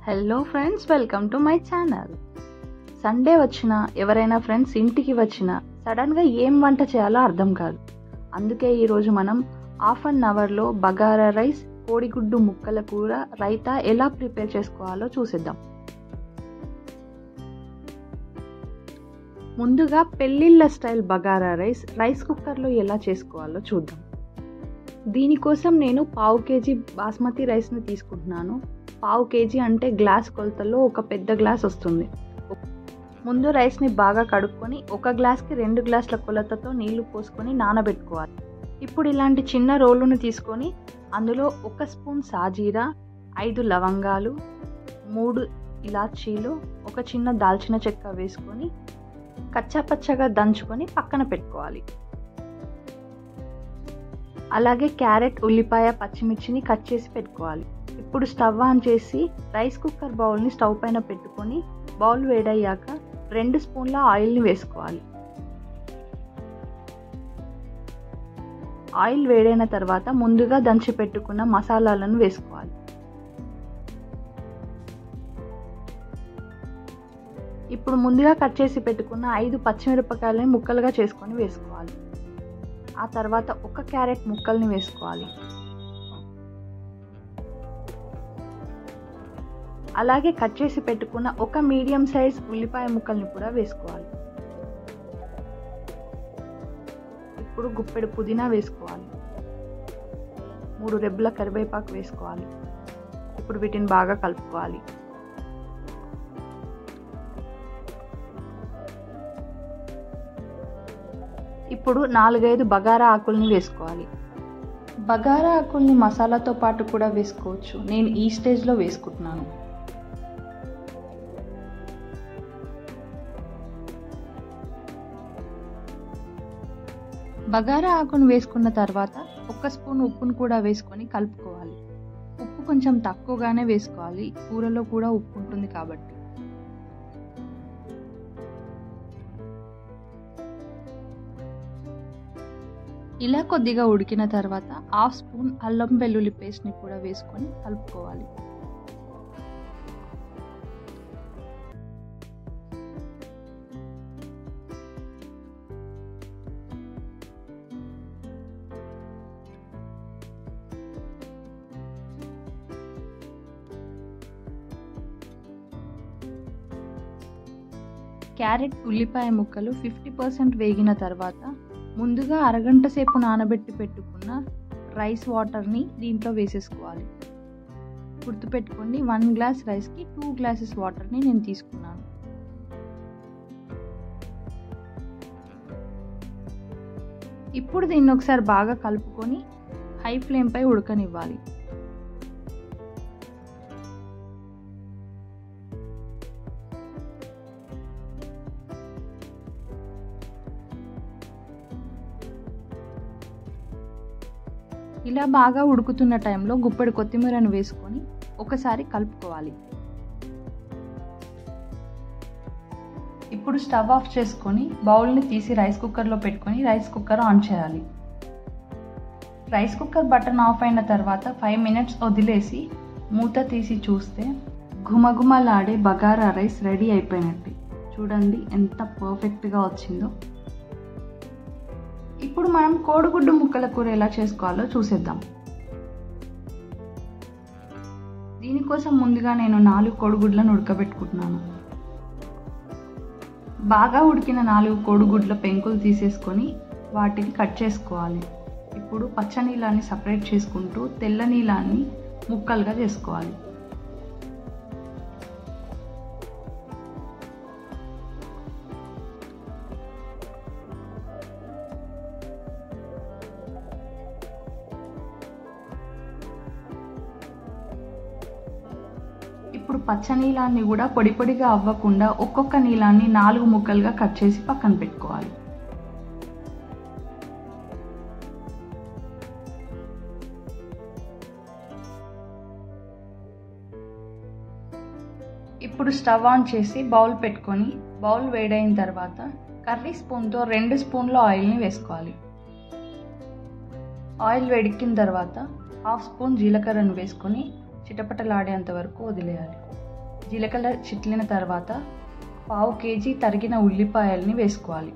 hello friends welcome to my channel Sunday వచ్చిన ఎవరైనా friends ఇంటికి వచ్చిన సడన్గా ఏం వంట చేయాలో అర్థం కాదు అందుకే ఈరోజు మనం హాఫ్ అన్ అవర్లో బగారా రైస్ కోడిగుడ్డు ముక్కల కూర రైతా ఎలా ప్రిపేర్ చేసుకోవాలో చూసేద్దాం ముందుగా పెళ్ళిళ్ళ స్టైల్ బగారా రైస్ రైస్ కుక్కర్లో ఎలా చేసుకోవాలో చూద్దాం దీనికోసం నేను పావు కేజీ బాస్మతి రైస్ని తీసుకుంటున్నాను పావు కేజీ అంటే గ్లాస్ కొలతలో ఒక పెద్ద గ్లాస్ వస్తుంది ముందు రైస్ని బాగా కడుక్కొని ఒక గ్లాస్కి రెండు గ్లాసుల కొలతతో నీళ్లు పోసుకొని నానబెట్టుకోవాలి ఇప్పుడు ఇలాంటి చిన్న రోలును తీసుకొని అందులో ఒక స్పూన్ సాజీరా ఐదు లవంగాలు మూడు ఇలాచీలు ఒక చిన్న దాల్చిన చెక్క వేసుకొని కచ్చాపచ్చగా దంచుకొని పక్కన పెట్టుకోవాలి అలాగే క్యారెట్ ఉల్లిపాయ పచ్చిమిర్చిని కట్ చేసి పెట్టుకోవాలి ఇప్పుడు స్టవ్ ఆన్ చేసి రైస్ కుక్కర్ బౌల్ని స్టవ్ పైన పెట్టుకొని బౌల్ వేడయ్యాక రెండు స్పూన్ల ఆయిల్ని వేసుకోవాలి ఆయిల్ వేడైన తర్వాత ముందుగా దంచి పెట్టుకున్న మసాలాలను వేసుకోవాలి ఇప్పుడు ముందుగా కట్ చేసి పెట్టుకున్న ఐదు పచ్చిమిరపకాయలని ముక్కలుగా చేసుకొని వేసుకోవాలి ఆ తర్వాత ఒక క్యారెట్ ముక్కల్ని వేసుకోవాలి అలాగే కట్ చేసి పెట్టుకున్న ఒక మీడియం సైజ్ ఉల్లిపాయ ముక్కల్ని కూడా వేసుకోవాలి ఇప్పుడు గుప్పెడు పుదీనా వేసుకోవాలి మూడు రెబ్బల కరివేపాకు వేసుకోవాలి ఇప్పుడు వీటిని బాగా కలుపుకోవాలి ఇప్పుడు నాలుగైదు బగారా ఆకుల్ని వేసుకోవాలి బగారా ఆకుల్ని మసాలాతో పాటు కూడా వేసుకోవచ్చు నేను ఈ స్టేజ్లో వేసుకుంటున్నాను బగారా ఆకును వేసుకున్న తర్వాత ఒక స్పూన్ ఉప్పును కూడా వేసుకొని కలుపుకోవాలి ఉప్పు కొంచెం తక్కువగానే వేసుకోవాలి కూరలో కూడా ఉప్పు ఉంటుంది కాబట్టి ఇలా కొద్దిగా ఉడికిన తర్వాత హాఫ్ స్పూన్ అల్లం వెల్లుల్లి పేస్ట్ని కూడా వేసుకొని కలుపుకోవాలి క్యారెట్ ఉల్లిపాయ ముక్కలు ఫిఫ్టీ పర్సెంట్ వేగిన తర్వాత ముందుగా అరగంట సేపు నానబెట్టి పెట్టుకున్న రైస్ వాటర్ని దీంట్లో వేసేసుకోవాలి గుర్తుపెట్టుకోండి వన్ గ్లాస్ రైస్కి టూ గ్లాసెస్ వాటర్ని నేను తీసుకున్నాను ఇప్పుడు దీన్ని ఒకసారి బాగా కలుపుకొని హై ఫ్లేమ్పై ఉడకనివ్వాలి ఇలా బాగా ఉడుకుతున్న టైంలో గుప్పెడు కొత్తిమీరను వేసుకొని ఒకసారి కలుపుకోవాలి ఇప్పుడు స్టవ్ ఆఫ్ చేసుకొని బౌల్ని తీసి రైస్ కుక్కర్లో పెట్టుకొని రైస్ కుక్కర్ ఆన్ చేయాలి రైస్ కుక్కర్ బటన్ ఆఫ్ అయిన తర్వాత ఫైవ్ మినిట్స్ వదిలేసి మూత తీసి చూస్తే ఘుమఘుమలాడే బగారా రైస్ రెడీ అయిపోయినట్టు చూడండి ఎంత పర్ఫెక్ట్గా వచ్చిందో ఇప్పుడు మనం కోడిగుడ్డు ముక్కల కూర ఎలా చేసుకోవాలో చూసేద్దాం దీనికోసం ముందుగా నేను నాలుగు కోడిగుడ్లను ఉడకబెట్టుకుంటున్నాను బాగా ఉడికిన నాలుగు కోడిగుడ్ల పెంకులు తీసేసుకొని వాటిని కట్ చేసుకోవాలి ఇప్పుడు పచ్చ నీళ్ళని సపరేట్ చేసుకుంటూ తెల్ల నీళ్ళని ముక్కలుగా చేసుకోవాలి ఇప్పుడు పచ్చ నీలాన్ని కూడా పొడి పొడిగా అవ్వకుండా ఒక్కొక్క నీలాన్ని నాలుగు ముక్కలుగా కట్ చేసి పక్కన పెట్టుకోవాలి ఇప్పుడు స్టవ్ ఆన్ చేసి బౌల్ పెట్టుకొని బౌల్ వేడైన తర్వాత కర్రీ స్పూన్తో రెండు స్పూన్ల ఆయిల్ని వేసుకోవాలి ఆయిల్ వేడెక్కిన తర్వాత హాఫ్ స్పూన్ జీలకర్రను వేసుకొని చిటపటలాడేంత వరకు వదిలేయాలి జీలకర్ర చిట్లిన తర్వాత పావు కేజీ తరిగిన ఉల్లిపాయల్ని వేసుకోవాలి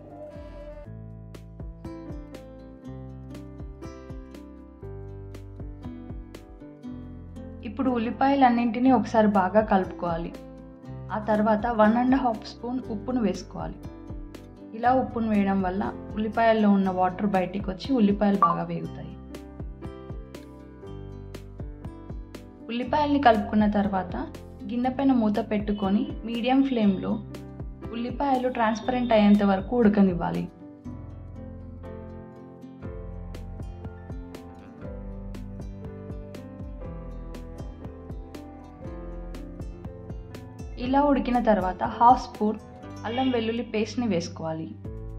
ఇప్పుడు ఉల్లిపాయలన్నింటినీ ఒకసారి బాగా కలుపుకోవాలి ఆ తర్వాత వన్ అండ్ హాఫ్ స్పూన్ ఉప్పును వేసుకోవాలి ఇలా ఉప్పును వేయడం వల్ల ఉల్లిపాయల్లో ఉన్న వాటర్ బయటికి వచ్చి ఉల్లిపాయలు బాగా వేగుతాయి ఉల్లిపాయల్ని కలుపుకున్న తర్వాత గిన్నె పైన మూత పెట్టుకొని మీడియం ఫ్లేమ్లో ఉల్లిపాయలు ట్రాన్స్పరెంట్ అయ్యేంత వరకు ఉడకనివ్వాలి ఇలా ఉడికిన తర్వాత హాఫ్ స్పూన్ అల్లం వెల్లుల్లి పేస్ట్ని వేసుకోవాలి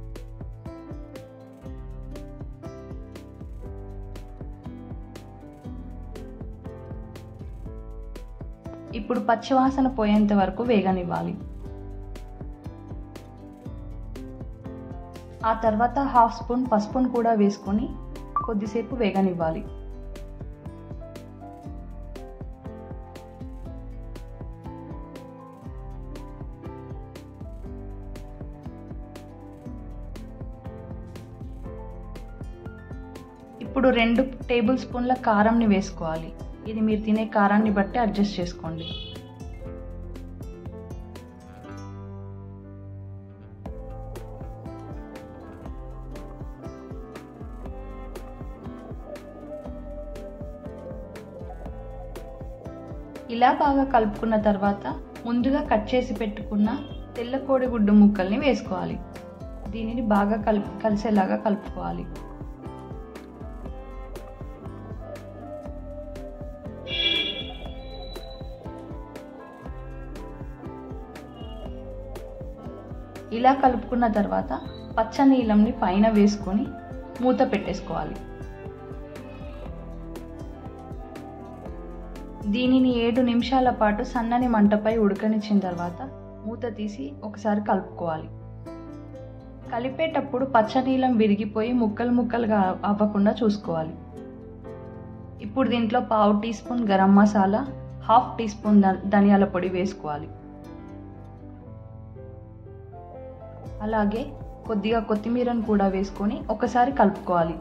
ఇప్పుడు పచ్చివాసన పోయేంత వరకు వేగనివ్వాలి ఆ తర్వాత హాఫ్ స్పూన్ పసుపును కూడా వేసుకొని కొద్దిసేపు వేగనివ్వాలి ఇప్పుడు రెండు టేబుల్ స్పూన్ల కారంని వేసుకోవాలి ఇది మీరు తినే కారాన్ని బట్టి అడ్జస్ట్ చేసుకోండి ఇలా బాగా కలుపుకున్న తర్వాత ముందుగా కట్ చేసి పెట్టుకున్న తెల్ల కోడిగుడ్డు ముక్కల్ని వేసుకోవాలి దీనిని బాగా కలిపి కలిసేలాగా కలుపుకోవాలి ఇలా కలుపుకున్న తర్వాత పచ్చ నీలంని పైన వేసుకొని మూత పెట్టేసుకోవాలి దీనిని ఏడు నిమిషాల పాటు సన్నని మంటపై ఉడకనిచ్చిన తర్వాత మూత తీసి ఒకసారి కలుపుకోవాలి కలిపేటప్పుడు పచ్చ నీలం విరిగిపోయి ముక్కలు ముక్కలుగా అవ్వకుండా చూసుకోవాలి ఇప్పుడు దీంట్లో పావు teaspoon garam masala half teaspoon ధనియాల పొడి వేసుకోవాలి అలాగే కొద్దిగా కొత్తిమీరను కూడా వేసుకొని ఒకసారి కలుపుకోవాలి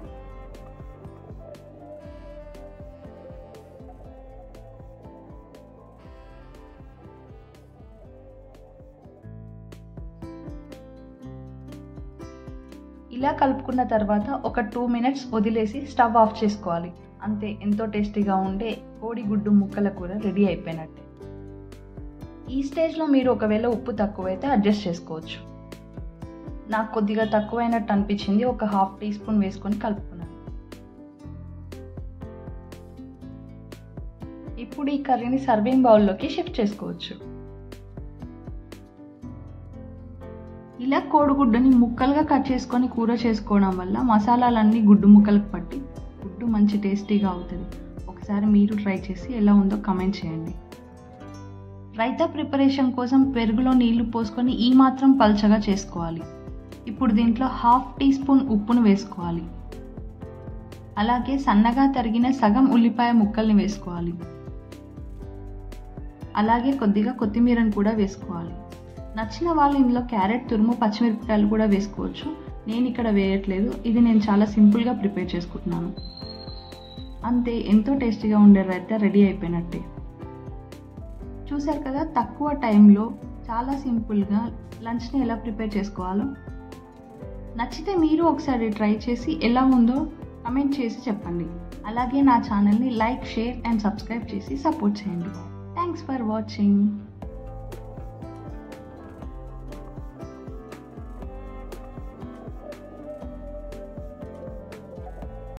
ఇలా కలుపుకున్న తర్వాత ఒక టూ మినిట్స్ వదిలేసి స్టవ్ ఆఫ్ చేసుకోవాలి అంతే ఎంతో టేస్టీగా ఉండే కోడిగుడ్డు ముక్కల కూర రెడీ అయిపోయినట్టే ఈ స్టేజ్లో మీరు ఒకవేళ ఉప్పు తక్కువైతే అడ్జస్ట్ చేసుకోవచ్చు నాకు కొద్దిగా తక్కువైనట్టు అనిపించింది ఒక హాఫ్ టీ స్పూన్ వేసుకొని కలుపుకున్నాను ఇప్పుడు ఈ కర్రీని సర్వింగ్ బౌల్లోకి షిఫ్ట్ చేసుకోవచ్చు ఇలా కోడిగుడ్డుని ముక్కలుగా కట్ చేసుకొని కూర చేసుకోవడం వల్ల మసాలాలన్నీ గుడ్డు ముక్కలకు పట్టి గుడ్డు మంచి టేస్టీగా అవుతుంది ఒకసారి మీరు ట్రై చేసి ఎలా ఉందో కమెంట్ చేయండి రైతా ప్రిపరేషన్ కోసం పెరుగులో నీళ్లు పోసుకొని ఈ మాత్రం పల్చగా చేసుకోవాలి ఇప్పుడు దీంట్లో హాఫ్ టీ స్పూన్ ఉప్పును వేసుకోవాలి అలాగే సన్నగా తరిగిన సగం ఉల్లిపాయ ముక్కల్ని వేసుకోవాలి అలాగే కొద్దిగా కొత్తిమీరను కూడా వేసుకోవాలి నచ్చిన వాళ్ళు ఇందులో క్యారెట్ తురుము పచ్చిమిరపకాయలు కూడా వేసుకోవచ్చు నేను ఇక్కడ వేయట్లేదు ఇది నేను చాలా సింపుల్గా ప్రిపేర్ చేసుకుంటున్నాను అంతే ఎంతో టేస్టీగా ఉండే రైతా రెడీ అయిపోయినట్టే చూశారు కదా తక్కువ టైంలో చాలా సింపుల్గా లంచ్ని ఎలా ప్రిపేర్ చేసుకోవాలో నచ్చితే మీరు ఒకసారి ట్రై చేసి ఎలా ఉందో కమెంట్ చేసి చెప్పండి అలాగే నా ఛానల్ని లైక్ షేర్ అండ్ సబ్స్క్రైబ్ చేసి సపోర్ట్ చేయండి థ్యాంక్స్ ఫర్ వాచింగ్